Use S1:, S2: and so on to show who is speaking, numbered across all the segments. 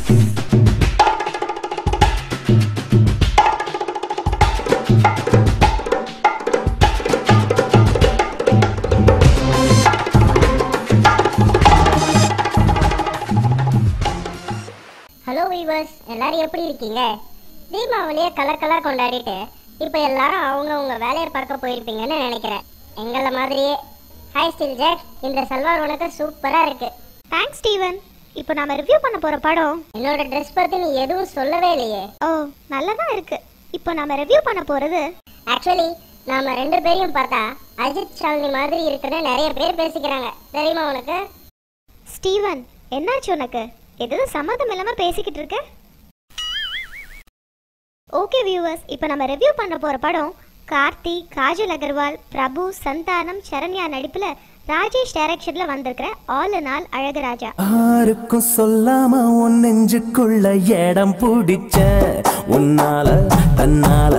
S1: Hello viewers எல்லாரும் எப்படி இருக்கீங்க தீபாவளியை கலர் கலர் கொண்டாடிட்டு இப்போ எல்லாரும் அவங்கவுங்க வேலையை பார்க்க போயிருப்பீங்கன்னு நினைக்கிறேன் எங்களை மாதிரியே ஹாய் ஸ்டில் ஜெக் இந்த சல்வார் உனக்கு சூப்பராக இருக்கு
S2: தேங்க்ஸ் ஸ்டீவன் இப்போ நாம ரிவ்யூ பண்ண போற படம்
S1: என்னோட ட்ரெஸ் பற்றி நீ எதுவும் சொல்லவே இல்லையே
S2: ஓ நல்லதா இருக்கு இப்போ நாம ரிவ்யூ பண்ண போறது
S1: ஆக்சுவலி நாம ரெண்டு பேரையும் பார்த்தா அஜித் ஷாலினி மாதிரி இருக்குன்னு நிறைய பேர் பேசிக்கிறாங்க தெரியுமா உனக்கு
S2: ஸ்டீவன் என்னாச்சு உனக்கு எதுவும் சம்மதம் இல்லாம பேசிக்கிட்டு இருக்க ஓகே வியூவர்ஸ் இப்போ நம்ம ரிவ்யூ பண்ண போற படம் கார்த்தி காஜல் அகர்வால் பிரபு சந்தானம் சரண்யா நடிப்புல ராஜேஷ் டைரக்ஷன்ல வந்திருக்கிற ஆல் இன் ஆல் அழகராஜா
S3: யாருக்கும் சொல்லாம உன் நெஞ்சுக்குள்ள இடம் பிடிச்ச உன்னால தன்னால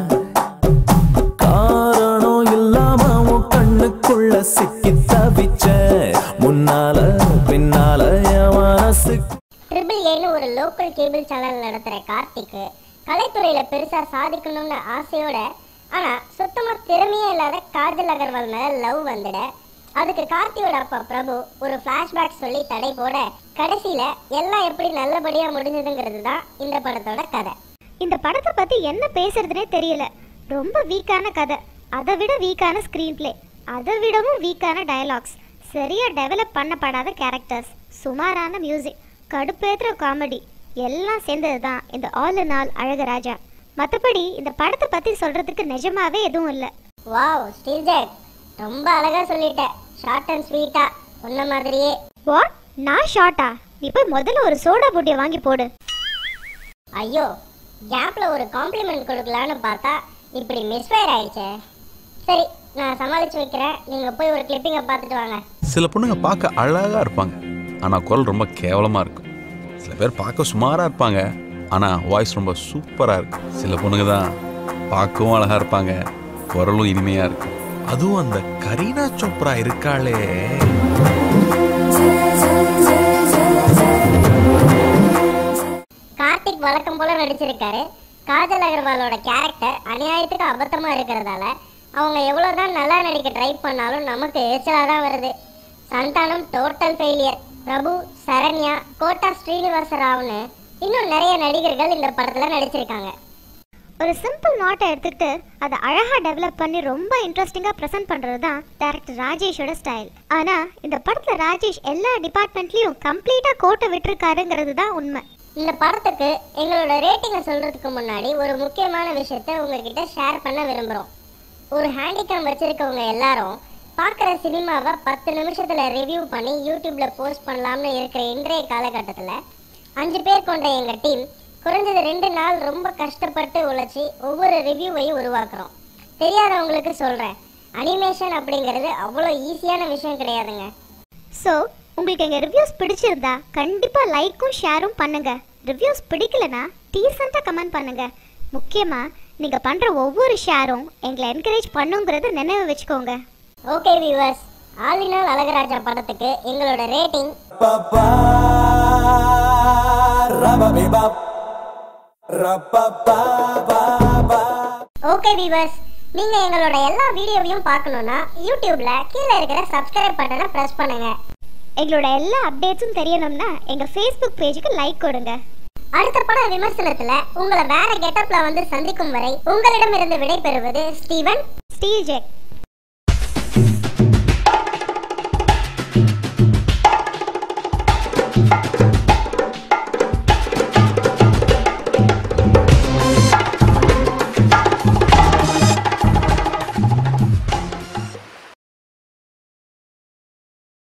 S3: காரணம் இல்லாம உன் கண்ணுக்குள்ள சிக்கி தவிச்ச முன்னால பின்னால என் மனசு
S1: ட்ரிபிள் ஏன்னு ஒரு லோக்கல் கேபிள் சேனல் நடத்துகிற கார்த்திக்கு கலைத்துறையில் பெருசாக சாதிக்கணும்னு ஆசையோட ஆனால் சுத்தமாக திறமையே இல்லாத காஜல் அகர்வால் மேலே லவ் வந்துட அதுக்கு கார்த்தியோட அப்பா பிரபு ஒரு ஃப்ளாஷ்பேக் சொல்லி தடை போட கடைசியில் எல்லாம் எப்படி நல்லபடியாக முடிஞ்சதுங்கிறது தான் இந்த படத்தோட கதை
S2: இந்த படத்தை பத்தி என்ன பேசுறதுனே தெரியல ரொம்ப வீக்கான கதை அதை விட வீக்கான ஸ்க்ரீன் பிளே அதை விடவும் வீக்கான டயலாக்ஸ் சரியா டெவலப் பண்ணப்படாத கேரக்டர்ஸ் சுமாரான மியூசிக் கடுப்பேத்துற காமெடி எல்லாம் சேர்ந்தது தான் இந்த ஆல் இன் ஆல் அழகராஜா மற்றபடி இந்த படத்தை பத்தி சொல்றதுக்கு நிஜமாவே எதுவும் இல்லை
S1: வாவ் ஸ்டீல் ஜெக் ரொம்ப அழகாக சொல்லிட்ட ஷார்ட் அண்ட் ஸ்வீட்டாக உன்ன மாதிரியே
S2: வாட் நான் ஷார்ட்டா நீ போய் முதல்ல ஒரு சோடா போட்டியை வாங்கி போடு
S1: ஐயோ கேப்ல ஒரு காம்ப்ளிமெண்ட் கொடுக்கலான்னு பார்த்தா இப்படி மிஸ்ஃபயர் ஆயிடுச்சே சரி நான் சமாளிச்சு வைக்கிறேன் நீங்க போய் ஒரு கிளிப்பிங்கை பார்த்துட்டு வாங்க
S4: சில பொண்ணுங்க பார்க்க அழகாக இருப்பாங்க ஆனால் குரல் ரொம்ப கேவலமாக இருக்கும் சில பேர் பார்க்க சுமாராக இருப்பாங்க ஆனால் வாய்ஸ் ரொம்ப சூப்பராக இருக்கும் சில பொண்ணுங்க தான் பார்க்கவும் அழகாக இருப்பாங்க குரலும் இனிமையாக இருக்கும் அதுவும் அந்த கரீனா சோப்ரா இருக்காளே
S1: கார்த்திக் வழக்கம் போல நடிச்சிருக்காரு காஜல் அகர்வாலோட கேரக்டர் அநியாயத்துக்கு அபத்தமா இருக்கிறதால அவங்க எவ்வளவுதான் நல்லா நடிக்க ட்ரை பண்ணாலும் நமக்கு எரிச்சலா தான் வருது சந்தானம் டோட்டல் ஃபெயிலியர் பிரபு சரண்யா கோட்டா ஸ்ரீனிவாச ராவ்னு இன்னும் நிறைய நடிகர்கள் இந்த படத்துல நடிச்சிருக்காங்க
S2: ஒரு சிம்பிள் நாட்டை எடுத்துக்கிட்டு அதை அழகாக டெவலப் பண்ணி ரொம்ப இன்ட்ரெஸ்டிங்காக ப்ரெசென்ட் பண்ணுறது தான் டேரக்டர் ராஜேஷோட ஸ்டைல் ஆனால் இந்த படத்தில் ராஜேஷ் எல்லா டிபார்ட்மெண்ட்லேயும் கம்ப்ளீட்டாக கோட்டை விட்டுருக்காருங்கிறது தான் உண்மை
S1: இந்த படத்துக்கு எங்களோட ரேட்டிங்கை சொல்றதுக்கு முன்னாடி ஒரு முக்கியமான விஷயத்தை உங்ககிட்ட ஷேர் பண்ண விரும்புகிறோம் ஒரு ஹேண்டிகேம் வச்சிருக்கவங்க எல்லாரும் பார்க்குற சினிமாவை பத்து நிமிஷத்தில் ரிவ்யூ பண்ணி யூடியூப்ல போஸ்ட் பண்ணலாம்னு இருக்கிற இன்றைய காலகட்டத்தில் அஞ்சு பேர் கொண்ட எங்கள் டீம் குறைஞ்சது ரெண்டு நாள் ரொம்ப கஷ்டப்பட்டு உழைச்சி ஒவ்வொரு ரிவ்யூவையும் உருவாக்குறோம் தெரியாதவங்களுக்கு சொல்கிறேன் அனிமேஷன் அப்படிங்கிறது அவ்வளோ ஈஸியான விஷயம் கிடையாதுங்க
S2: ஸோ உங்களுக்கு எங்கள் ரிவ்யூஸ் பிடிச்சிருந்தா கண்டிப்பாக லைக்கும் ஷேரும் பண்ணுங்க ரிவ்யூஸ் பிடிக்கலனா டீசெண்டாக கமெண்ட் பண்ணுங்க முக்கியமாக நீங்கள் பண்ணுற ஒவ்வொரு ஷேரும் எங்களை என்கரேஜ் பண்ணுங்கிறத நினைவு வச்சுக்கோங்க
S1: ஓகே வியூவர்ஸ் ஆலினால் அழகராஜா படத்துக்கு எங்களோட rating
S3: Ba-ba, rabba-be-bop, rabba-ba-ba-ba.
S1: Okay viewers நீங்க எங்களோட எல்லா வீடியோவையும் பார்க்கணும்னா யூடியூப்ல கீழே இருக்கிற சப்ஸ்கிரைப் பட்டனை பிரஸ் பண்ணுங்க
S2: எங்களோட எல்லா அப்டேட்ஸும் தெரியணும்னா எங்கள் ஃபேஸ்புக் பேஜுக்கு லைக் கொடுங்க
S1: அடுத்த பட விமர்சனத்துல உங்களை வேற கெட்டப்ல வந்து சந்திக்கும் வரை உங்களிடமிருந்து விடைபெறுவது ஸ்டீவன்
S2: ஸ்டீல் ஜெக்